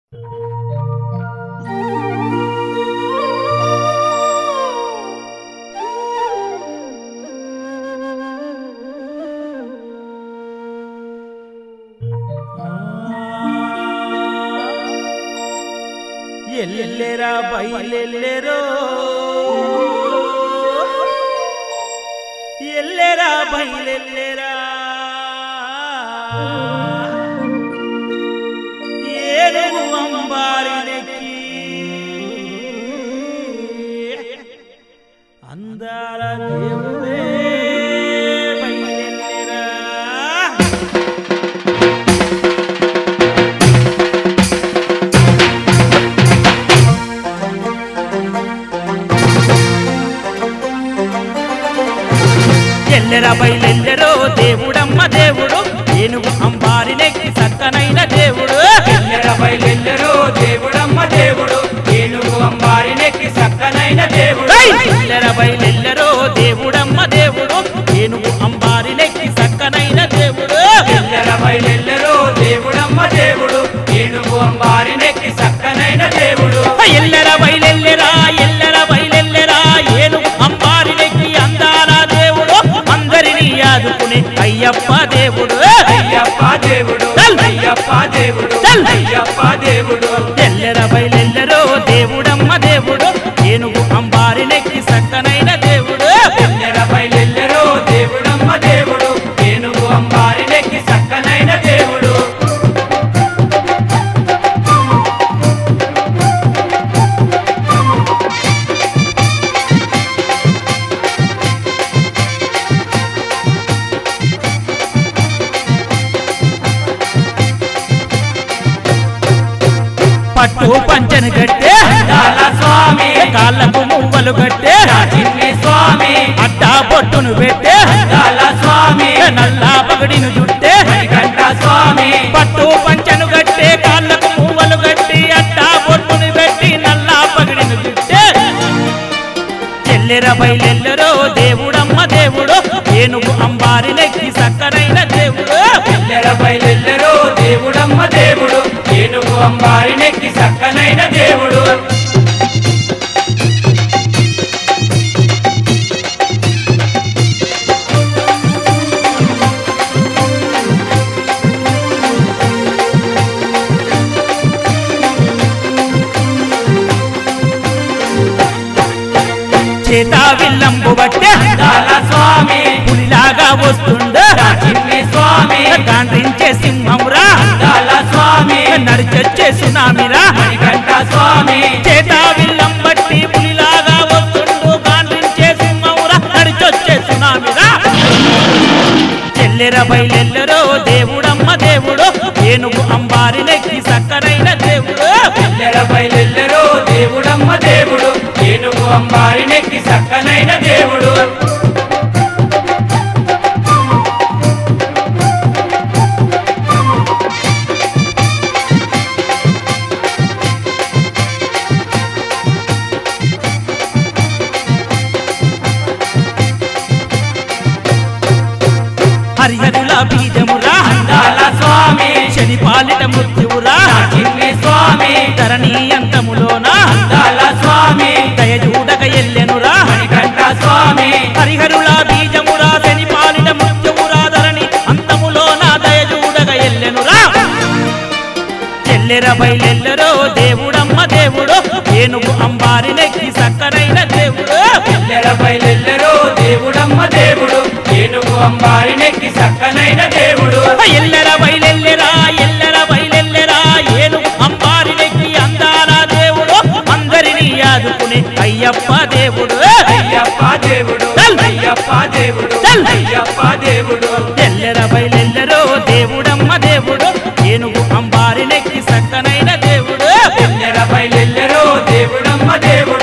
ఎల్లెరా బయలెల్లెరో ఎల్లెరా బయలెల్లెరా ఏనుగు అంబారినెక్కి అందాల దేవుడే బయలెల్లెరా ఎల్లెర బయలెల్లెరో దేవుడమ్మ దేవుడు ఏనుగు అంబారినెక్కి సక్కనైన దేవుడు ఎల్లెర బయలెల్లెరో దేవుడమ్మ దేవుడు ఏనుగు అంబారినెక్కి సక్కనైన దేవుడు ఏయ్! ఎల్లెర బయలెల్లెరో దేవుడమ్మ దేవుడు ఏనుగు అంబారినెక్కి సక్కనైన దేవుడు ఎల్లెర బయలెల్లెరో దేవుడమ్మ దేవుడు ఏనుగు అంబారినెక్కి సక్కనైన దేవుడు ఎల్లెర బయలెల్లెరా ఎల్లెర బయలెల్లెరా ఏనుగు అంబారినెక్కి అందాల దేవుడు అందరినీ ఆదుకునే అయ్యప్ప దేవుడు అయ్యప్ప దేవుడు చల్! అయ్యప్ప దేవుడు చల్! అయ్యప్ప దేవుడు ఎల్లెర బయలెల్లెరో దేవుడమ్మ దేవుడు ఏనుగు అంబారినెక్కి సక్కనైన దేవుడు ఎల్లెర బయలెల్లెరో దేవుడమ్మ దేవుడు ఏనుగు అంబారినెక్కి సక్కనైన దేవుడు పట్టు పంచను కట్టే దాల స్వామి కాళ్ళకు మువ్వలు కట్టే చిన్ని స్వామి అడ్డా బొట్టును పెట్టే దాల స్వామి నల్లా పగడిను జుట్టే గంట స్వామి పట్టు పంచను కట్టే కాళ్ళకు మువ్వలు కట్టి అడ్డా బొట్టును పెట్టి నల్లా పగడిను జుట్టే ఎల్లెర బయలెల్లరో దేవుడమ్మ దేవుడు ఏనుగు అంబారినెక్కి సక్కనైన దేవుడు ఎల్లెర బయలెల్లెరో దేవుడమ్మ దేవుడు ఏనుగు అంబారినెక్కి సక్కనైన దేవుడు చేతా విల్లంబు బట్టే దాల స్వామి పులిలాగా వస్తుండ చిన్ని స్వామి గాండ్రించే సింహంరా దాల స్వామి నడిచొచ్చే సునామిరా గంట స్వామి చేతా విల్లం బట్టి పులిలాగా వస్తుండు గాండ్రించే సింహంరా నడిచొచ్చే సునామిరా చెల్లెర బయలెల్లరో దేవుడమ్మ దేవుడు ఏనుగు అంబారినెక్కి సక్కనైన దేవుడు ఎల్లెర బయలెల్లెరో దేవుడమ్మ దేవుడు ఏనుగు అంబారినెక్కి సక్కనైన దేవుడు హరిహరుల బీజమురా దాల స్వామి శని పాలిట మృత్యువురా చిన్ని స్వామి ధరణి అంతములోన దాల స్వామి దయజూడక ఎల్లెనురా గంట స్వామి హరిహరుల బీజమురా శని పాలిట మృత్యువురా ధరణి అంతములోన దయజూడక ఎల్లెనురా ఎల్లెర బయలెల్లరో దేవుడమ్మ దేవుడు ఏనుగు అంబారినెక్కి సక్కనైన దేవుడు ఎల్లెర బయలెల్లెరో దేవుడమ్మ దేవుడు ఏనుగు అంబారినెక్కి సక్కనైన దేవుడు ఎల్లెర బయలెల్లెరా ఎల్లెర బయలెల్లెరా ఏనుగు అంబారినెక్కి అందాల దేవుడు అందరినీ ఆదుకునే అయ్యప్ప దేవుడు అయ్యప్ప దేవుడు చల్! అయ్యప్ప దేవుడు చల్! అయ్యప్ప దేవుడు ఎల్లెర బయలెల్లరో దేవుడమ్మ దేవుడు ఏనుగు అంబారినెక్కి సక్కనైన దేవుడు ఎల్లెర బయలెల్లెరో దేవుడమ్మ దేవుడు